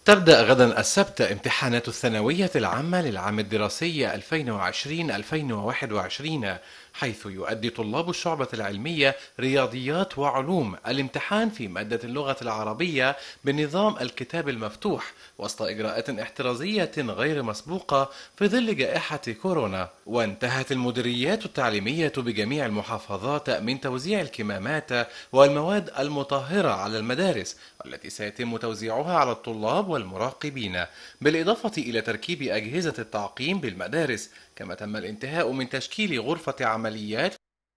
تبدأ غدا السبت امتحانات الثانوية العامة للعام الدراسي 2020-2021 حيث يؤدي طلاب الشعبة العلمية رياضيات وعلوم الامتحان في مادة اللغة العربية بنظام الكتاب المفتوح وسط إجراءات احترازية غير مسبوقة في ظل جائحة كورونا وانتهت المديريات التعليمية بجميع المحافظات من توزيع الكمامات والمواد المطهرة على المدارس والتي سيتم توزيعها على الطلاب والمراقبين بالإضافة إلى تركيب أجهزة التعقيم بالمدارس كما تم الانتهاء من تشكيل غرفة عمليات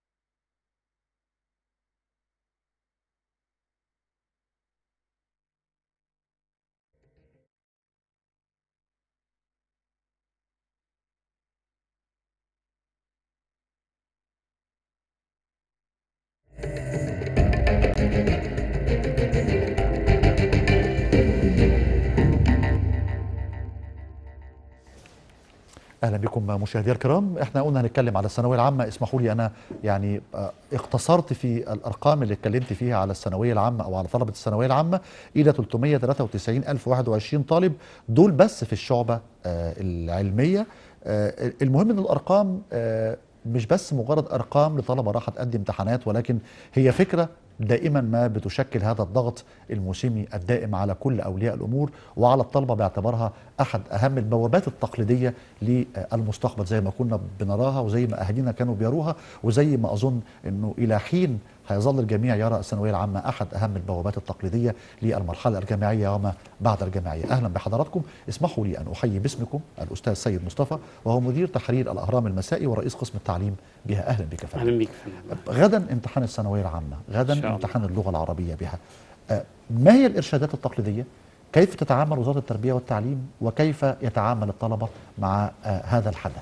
اهلا بكم مشاهدينا الكرام احنا قلنا هنتكلم على الثانويه العامه اسمحوا لي انا يعني آه، اختصرت في الارقام اللي اتكلمت فيها على الثانويه العامه او على طلبه الثانويه العامه الى 393021 طالب دول بس في الشعبه آه، العلميه آه، المهم ان الارقام آه، مش بس مجرد ارقام لطلبه راح تقدم امتحانات ولكن هي فكره دائما ما بتشكل هذا الضغط الموسمي الدائم على كل اولياء الامور وعلى الطلبه باعتبارها احد اهم البوابات التقليديه للمستقبل زي ما كنا بنراها وزي ما اهالينا كانوا بيروها وزي ما اظن انه الى حين هيظل الجميع يرى الثانويه العامه احد اهم البوابات التقليديه للمرحله الجامعيه وما بعد الجامعيه اهلا بحضراتكم اسمحوا لي ان احيي باسمكم الاستاذ سيد مصطفى وهو مدير تحرير الاهرام المسائي ورئيس قسم التعليم بها اهلا بك فندم اهلا بيك يا فندم غدا امتحان الثانويه العامه إن غدا شاء الله. امتحان اللغه العربيه بها آه، ما هي الارشادات التقليديه كيف تتعامل وزاره التربيه والتعليم وكيف يتعامل الطلبه مع آه، هذا الحدث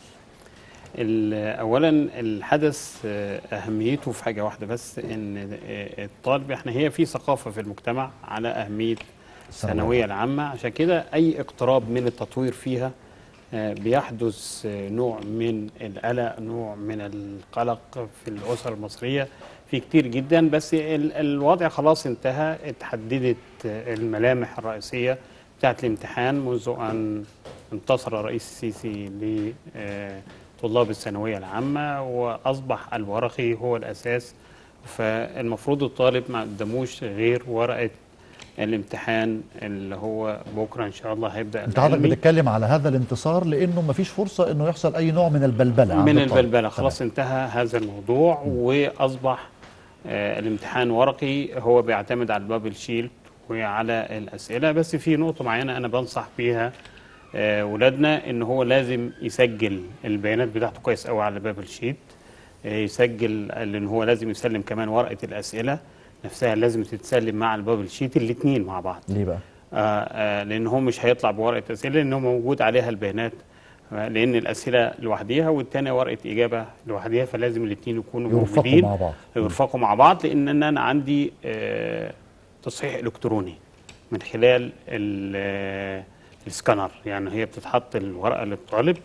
ال- اولا الحدث آه، اهميته في حاجه واحده بس ان آه، الطالب احنا هي في ثقافه في المجتمع على اهميه الثانويه العامه عشان كده اي اقتراب من التطوير فيها آه، بيحدث آه، نوع من القلق نوع من القلق في الاسر المصريه في كتير جدا بس ال- الوضع خلاص انتهى اتحددت آه، الملامح الرئيسيه بتاعت الامتحان منذ ان انتصر الرئيس السيسي لطلاب الثانويه العامه واصبح الورقي هو الاساس فالمفروض الطالب ما قدموش غير ورقه الامتحان اللي هو بكره ان شاء الله هيبدا انت حضرتك العلمي. بتتكلم على هذا الانتصار لانه ما فيش فرصه انه يحصل اي نوع من البلبله عند من الطالب. البلبله خلاص انتهى هذا الموضوع واصبح آه الامتحان ورقي هو بيعتمد على البابل شيلد وعلى الاسئله بس في نقطه معينه انا بنصح بيها آه ولادنا ان هو لازم يسجل البيانات بتاعته كويس قوي على بابل شيت آه يسجل لان هو لازم يسلم كمان ورقه الاسئله نفسها لازم تتسلم مع البابل شيت الاثنين مع بعض ليه بقى آه آه لان هو مش هيطلع بورقه اسئله لان هو موجود عليها البيانات آه، لان الاسئله لوحديها والثانيه ورقه اجابه لوحديها فلازم الاثنين يكونوا يرفقوا موجودين مع بعض يرفقوا مع بعض لان انا عندي آه، تصحيح الكتروني من خلال ال- آه، السكانر يعني هي بتتحط الورقه للطالب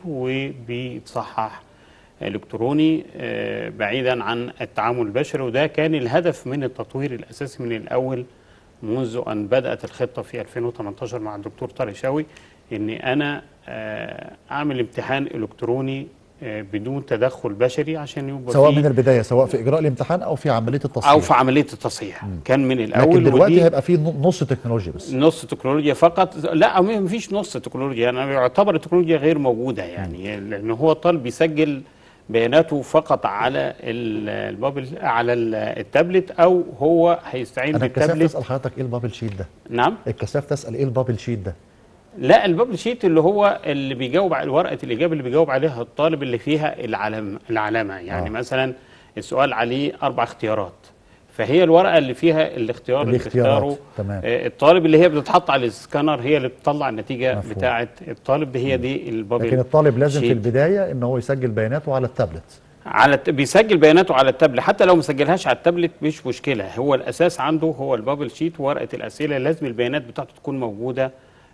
وبيتصحح الكتروني آه، بعيدا عن التعامل البشري وده كان الهدف من التطوير الاساسي من الاول منذ ان بدات الخطه في 2018 مع الدكتور طارق شاوي اني انا آه، اعمل امتحان الكتروني آه، بدون تدخل بشري عشان يبقى سواء فيه من البدايه سواء في اجراء الامتحان او في عمليه التصحيح او في عمليه التصحيح كان من الاول لكن دلوقتي ودي هيبقى في نص تكنولوجيا بس نص تكنولوجيا فقط لا ما فيش نص تكنولوجيا انا يعتبر التكنولوجيا غير موجوده يعني لان هو الطالب بيسجل بياناته فقط على ال- البابل على ال- التابلت او هو هيستعين انا الكساف بالتابلت تسال حضرتك ايه البابل شيت ده نعم الكساف تسال ايه البابل شيت ده لا البابل شيت اللي هو اللي بيجاوب على ورقه الاجابه اللي بيجاوب عليها الطالب اللي فيها العلم العلامه يعني آه. آه. مثلا السؤال عليه اربع اختيارات فهي الورقه اللي فيها الاختيار اللي الاختيارات، اختاره تمام. آه، الطالب اللي هي بتتحط على السكانر هي اللي بتطلع النتيجه مفهوم. بتاعه الطالب دي هي دي البابل لكن الطالب لازم في شيت. البدايه ان هو يسجل بياناته على التابلت على الت- بيسجل بياناته على التابلت حتى لو ما سجلهاش على التابلت مش مشكله هو الاساس عنده هو البابل شيت وورقه الاسئله لازم البيانات بتاعته تكون موجوده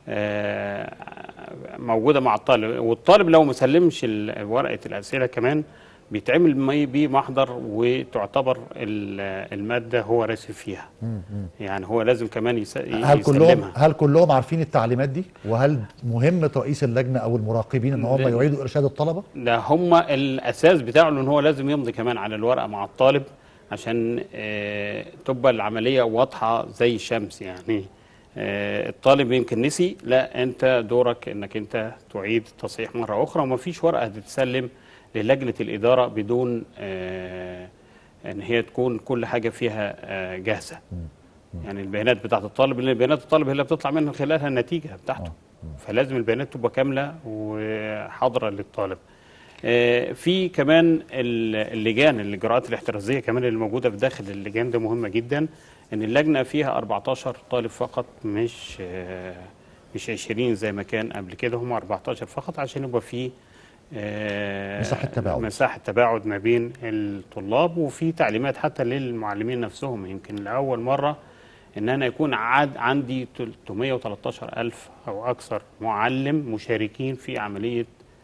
آه، موجوده مع الطالب والطالب لو ما سلمش ال- ورقه الاسئله كمان بيتعمل مي- بيه محضر وتعتبر ال- الماده هو راسب فيها يعني هو لازم كمان يس- هل كلهم يسلمها هل كلهم عارفين التعليمات دي وهل مهمه رئيس اللجنه او المراقبين ان هم لا. يعيدوا ارشاد الطلبه ده هم الاساس بتاعه ان هو لازم يمضي كمان على الورقه مع الطالب عشان آه، تبقى العمليه واضحه زي الشمس يعني آه، الطالب يمكن نسي لا انت دورك انك انت تعيد التصحيح مره اخرى وما فيش ورقه هتتسلم للجنه الاداره بدون آه، ان هي تكون كل حاجه فيها آه، جاهزه يعني البيانات بتاعت الطالب لان بيانات الطالب هي اللي بتطلع من خلالها النتيجه بتاعته فلازم البيانات تبقى كامله وحاضره للطالب آه، في كمان ال- اللجان الاجراءات الاحترازيه كمان اللي موجوده في داخل اللجان ده مهمه جدا ان اللجنه فيها 14 طالب فقط مش آه، مش 20 زي ما كان قبل كده هم 14 فقط عشان يبقى في آه، مساحة تباعد. مساحه تباعد ما بين الطلاب وفي تعليمات حتى للمعلمين نفسهم يمكن لاول مره ان انا يكون عاد عندي 313 الف او اكثر معلم مشاركين في عمليه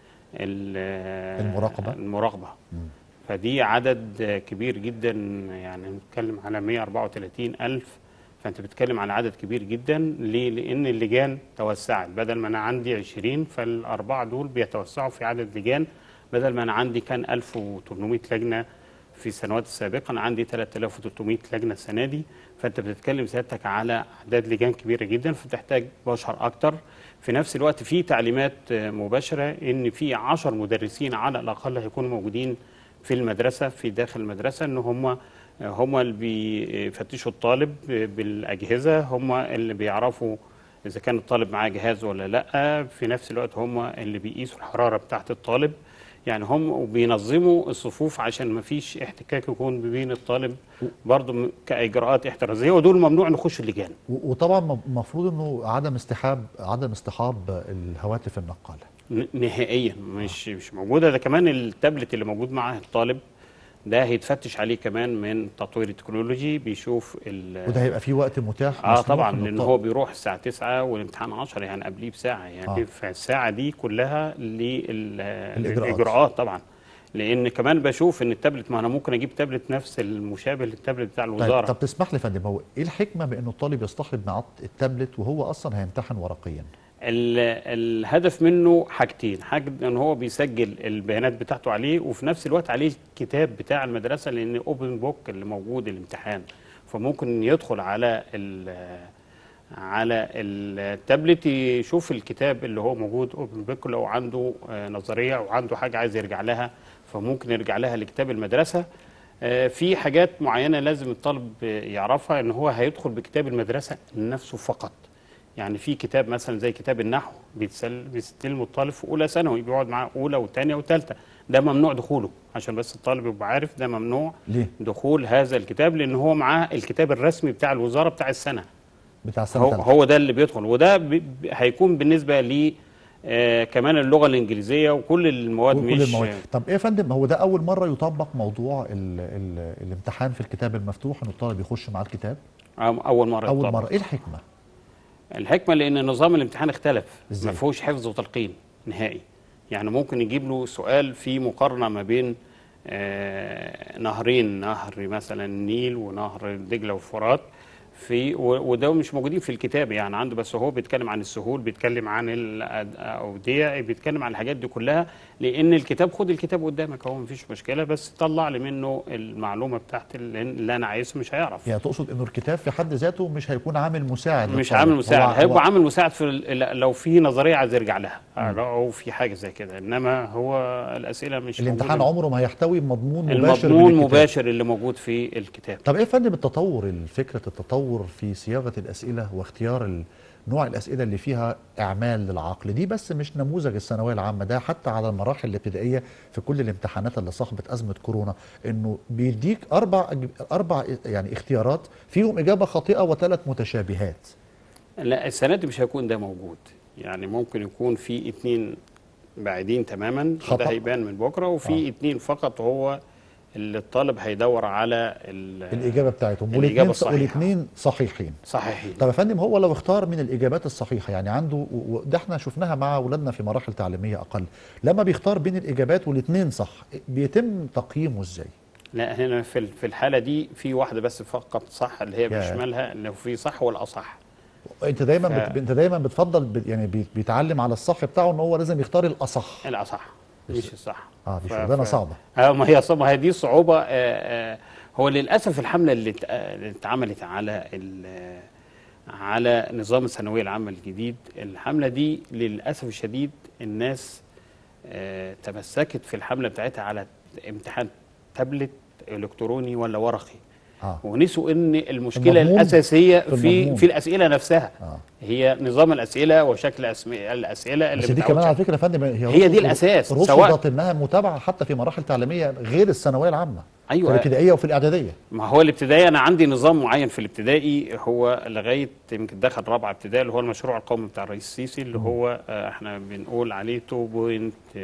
ال- المراقبة. المراقبه فدي عدد كبير جدا يعني نتكلم على 134 ألف فأنت بتتكلم على عدد كبير جدا ليه؟ لأن اللجان توسعت بدل ما أنا عندي 20 فالأربعة دول بيتوسعوا في عدد لجان بدل ما أنا عندي كان 1800 لجنة في السنوات السابقة أنا عندي 3300 لجنة السنة دي فأنت بتتكلم سيادتك على أعداد لجان كبيرة جدا فتحتاج بشر أكتر في نفس الوقت في تعليمات آه، مباشرة إن في 10 مدرسين على الأقل هيكونوا موجودين في المدرسة في داخل المدرسة إن هم هم اللي بيفتشوا الطالب بالأجهزة هم اللي بيعرفوا إذا كان الطالب معاه جهاز ولا لأ في نفس الوقت هم اللي بيقيسوا الحرارة بتاعة الطالب يعني هم وبينظموا الصفوف عشان ما فيش احتكاك يكون بين الطالب برضه م- كإجراءات احترازية ودول ممنوع نخش اللجان و- وطبعا المفروض انه عدم استحاب عدم اصطحاب الهواتف النقاله ن- نهائيا مش مش موجوده ده كمان التابلت اللي موجود مع الطالب ده هيتفتش عليه كمان من تطوير التكنولوجي بيشوف ال وده هيبقى فيه وقت متاح اه مسموح طبعا إنه لان الطالب- هو بيروح الساعه 9 والامتحان 10 يعني قبليه بساعه يعني آه. فالساعه دي كلها الإجراءات. للاجراءات طبعا لان كمان بشوف ان التابلت ما انا ممكن اجيب تابلت نفس المشابه للتابلت بتاع طيب الوزاره طب تسمح لي يا فندم هو ايه الحكمه بانه الطالب يصطحب معاه التابلت وهو اصلا هيمتحن ورقيا ال- الهدف منه حاجتين حاجة ان هو بيسجل البيانات بتاعته عليه وفي نفس الوقت عليه الكتاب بتاع المدرسة لان اوبن بوك اللي موجود الامتحان فممكن يدخل على ال على التابلت يشوف الكتاب اللي هو موجود اوبن بوك لو عنده آه، نظرية او عنده حاجة عايز يرجع لها فممكن يرجع لها لكتاب المدرسة آه، في حاجات معينة لازم الطالب يعرفها ان هو هيدخل بكتاب المدرسة نفسه فقط يعني في كتاب مثلا زي كتاب النحو بيتسل بيستلمه الطالب في اولى ثانوي بيقعد معاه اولى وثانيه وثالثه ده ممنوع دخوله عشان بس الطالب يبقى عارف ده ممنوع ليه دخول هذا الكتاب لان هو معاه الكتاب الرسمي بتاع الوزاره بتاع السنه بتاع سنه هو, تالتة. هو ده اللي بيدخل وده بي بي- هيكون بالنسبه لي آه كمان اللغه الانجليزيه وكل المواد كل مش المواد طب ايه يا فندم هو ده اول مره يطبق موضوع ال ال الامتحان في الكتاب المفتوح ان الطالب يخش معاه الكتاب آه اول مره اول يطبق. مره ايه الحكمه الحكمه لان نظام الامتحان اختلف إزاي؟ ما فيهوش حفظ وتلقين نهائي يعني ممكن يجيب له سؤال في مقارنه ما بين آه نهرين نهر مثلا النيل ونهر دجله والفرات في و- وده مش موجودين في الكتاب يعني عنده بس هو بيتكلم عن السهول بيتكلم عن الاوديه بيتكلم عن الحاجات دي كلها لان الكتاب خد الكتاب قدامك هو مفيش مشكله بس طلع لي منه المعلومه بتاعت اللي, اللي انا عايزه مش هيعرف يعني تقصد انه الكتاب في حد ذاته مش هيكون عامل مساعد مش للطالب. عامل هو- مساعد هو- هيبقى عامل مساعد في ال- لو في نظريه عايز يرجع لها او في حاجه زي كده انما هو الاسئله مش الامتحان موجودة. عمره ما هيحتوي مضمون مباشر المضمون من الكتاب. مباشر اللي موجود في الكتاب طب ايه يا فندم التطور فكره التطور في صياغه الاسئله واختيار ال- نوع الاسئله اللي فيها اعمال للعقل دي بس مش نموذج الثانويه العامه ده حتى على المراحل الابتدائيه في كل الامتحانات اللي صاحبت ازمه كورونا انه بيديك اربع أج- اربع يعني اختيارات فيهم اجابه خاطئه وثلاث متشابهات لا السنه دي مش هيكون ده موجود يعني ممكن يكون في اتنين بعيدين تماما خطأ. ده هيبان من بكره وفي آه. اتنين فقط هو اللي الطالب هيدور على ال- الاجابه بتاعتهم الإجابة والاثنين الصحيحة. والاثنين صحيحين صحيحين طب يا فندم هو لو اختار من الاجابات الصحيحه يعني عنده و- وده احنا شفناها مع اولادنا في مراحل تعليميه اقل لما بيختار بين الاجابات والاثنين صح بيتم تقييمه ازاي لا هنا في ال- في الحاله دي في واحده بس فقط صح اللي هي يا. بيشملها انه في صح والاصح انت دايما ف- بت... انت دايما بتفضل ب... يعني بي- بيتعلم على الصح بتاعه ان هو لازم يختار الاصح الاصح مش الصح اه دي ف- شغلانه ف- صعبه اه ما هي ما هي دي صعوبه آه، آه، هو للاسف الحمله اللي ات- آه، اللي اتعملت على ال- آه، على نظام الثانويه العامه الجديد الحمله دي للاسف الشديد الناس آه، تمسكت في الحمله بتاعتها على امتحان تابلت الكتروني ولا ورقي اه ونسوا ان المشكله المضمون. الاساسيه في في المضمون. في الاسئله نفسها اه هي نظام الاسئله وشكل أسم... الاسئله اللي بس دي متعود كمان على شكل. فكره يا فندم هي هي دي رصدت- الأساس، رصدت سواء- انها متابعه حتى في مراحل تعليميه غير الثانويه العامه في ايوه الابتدائيه وفي الاعداديه ما هو الابتدائي انا عندي نظام معين في الابتدائي هو لغايه يمكن دخل رابعه ابتدائي اللي هو المشروع القومي بتاع الرئيس السيسي اللي هو آه، احنا بنقول عليه 2.1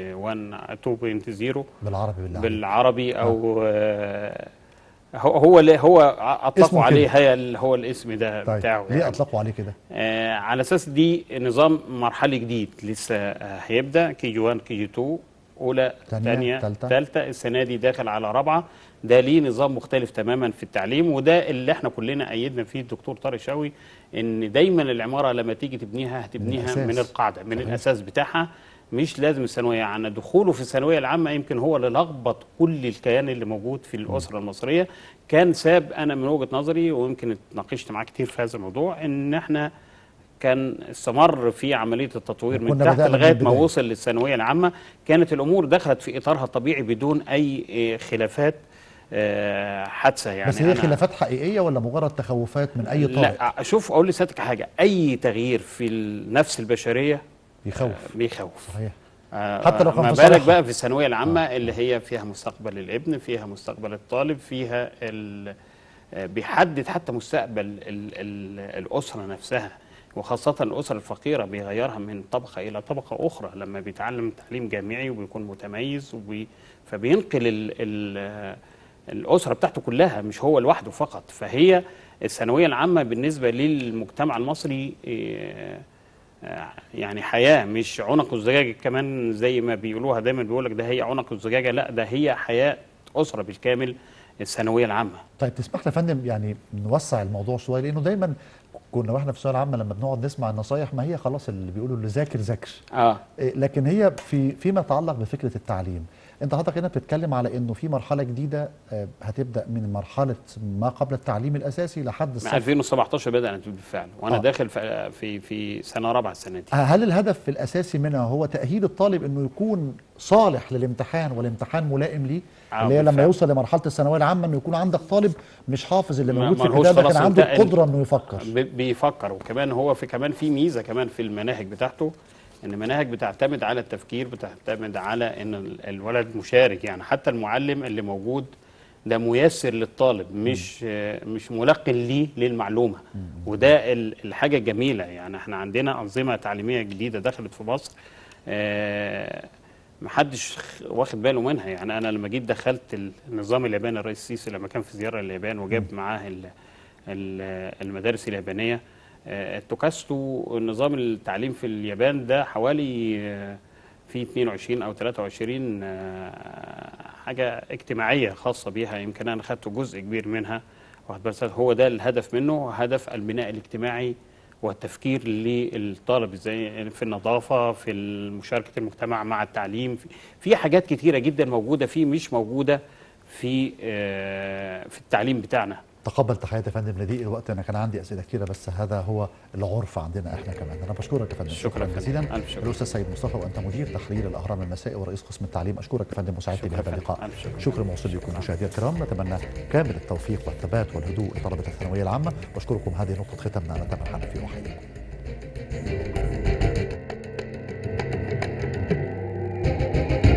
2.0 بالعربي بالله بالعربي او آه، هو هو اللي هو اسمه اطلقوا عليه كده. هي اللي هو الاسم ده طيب بتاعه ليه يعني. اطلقوا عليه كده آه على اساس دي نظام مرحلي جديد لسه آه هيبدا كي جي 1 كي جي 2 اولى تانية، ثانيه تالتة. ثالثه السنه دي داخل على رابعه ده ليه نظام مختلف تماما في التعليم وده اللي احنا كلنا ايدنا فيه الدكتور طارق شوقي ان دايما العماره لما تيجي تبنيها هتبنيها الأساس. من القاعده من صحيح. الاساس بتاعها مش لازم الثانويه يعني دخوله في الثانويه العامه يمكن هو اللي لخبط كل الكيان اللي موجود في الاسره المصريه كان ساب انا من وجهه نظري ويمكن اتناقشت معاه كتير في هذا الموضوع ان احنا كان استمر في عمليه التطوير من كنا تحت بدأنا من لغايه ما البداية. وصل للثانويه العامه كانت الامور دخلت في اطارها الطبيعي بدون اي آه، خلافات آه، حادثه يعني بس هي أنا- خلافات حقيقيه ولا مجرد تخوفات من اي طالب لا شوف اقول لسيادتك حاجه اي تغيير في النفس البشريه يخوف بيخوف صحيح آه، حتى لو كان ما في بالك صالحها. بقى في الثانويه العامه اللي هي فيها مستقبل الابن فيها مستقبل الطالب فيها ال... آه، بيحدد حتى مستقبل ال... ال... الاسره نفسها وخاصة الأسر الفقيرة بيغيرها من طبقة إلى طبقة أخرى لما بيتعلم تعليم جامعي وبيكون متميز وبي... فبينقل ال... ال... آه، الأسرة بتاعته كلها مش هو لوحده فقط فهي الثانوية العامة بالنسبة للمجتمع المصري آه، آه، يعني حياة مش عنق الزجاجة كمان زي ما بيقولوها دايما بيقول لك ده هي عنق الزجاجة لا ده هي حياة أسرة بالكامل الثانوية العامة طيب تسمح لي يا فندم يعني نوسع الموضوع شويه لانه دايما كنا واحنا في الثانويه العامه لما بنقعد نسمع النصايح ما هي خلاص اللي بيقولوا اللي ذاكر ذاكر اه إيه، لكن هي في فيما يتعلق بفكره التعليم انت حضرتك هنا بتتكلم على انه في مرحله جديده آه، هتبدا من مرحله ما قبل التعليم الاساسي لحد من الصف 2017 بدأت بالفعل وأنا آه. داخل في في, في سنة رابعة السنة دي هل الهدف الاساسي منها هو تاهيل الطالب انه يكون صالح للامتحان والامتحان ملائم ليه آه، اللي هي لما بالفعل. يوصل لمرحله الثانويه العامه انه يكون عندك طالب مش حافظ اللي ما- موجود في ملهوش الكتاب لكن خلاص عنده انتقل. القدره انه يفكر بي- بيفكر وكمان هو في كمان في ميزة كمان في المناهج بتاعته ان المناهج بتعتمد على التفكير بتعتمد على ان ال- الولد مشارك يعني حتى المعلم اللي موجود ده ميسر للطالب مش آه، مش ملقن ليه للمعلومه وده ال- الحاجه الجميله يعني احنا عندنا انظمه تعليميه جديده دخلت في مصر آه، محدش خ- واخد باله منها يعني انا لما جيت دخلت النظام الياباني الرئيس السيسي لما كان في زياره اليابان وجاب معاه ال- ال- المدارس اليابانيه آه، التوكاستو نظام التعليم في اليابان ده حوالي آه، في 22 او 23 آه، حاجه اجتماعيه خاصه بيها يمكن انا خدت جزء كبير منها واخد بس هو ده الهدف منه هدف البناء الاجتماعي والتفكير للطالب ازاي في النظافه في مشاركه المجتمع مع التعليم في- في حاجات كتيره جدا موجوده فيه مش موجوده في آه، في التعليم بتاعنا تقبل تحياتي يا فندم لضيق الوقت انا كان عندي اسئله كتيره بس هذا هو العرف عندنا احنا كمان انا بشكرك يا فندم شكراً فندم. جزيلا ألف شكر. الاستاذ سيد مصطفى وانت مدير تحرير الاهرام المسائي ورئيس قسم التعليم اشكرك يا فندم وسعدت شكراً بهذا فندم. اللقاء ألف شكر. شكر موصول لكم مشاهدينا الكرام نتمنى كامل التوفيق والثبات والهدوء لطلبه الثانويه العامه واشكركم هذه نقطه ختامنا نتمنى في روحكم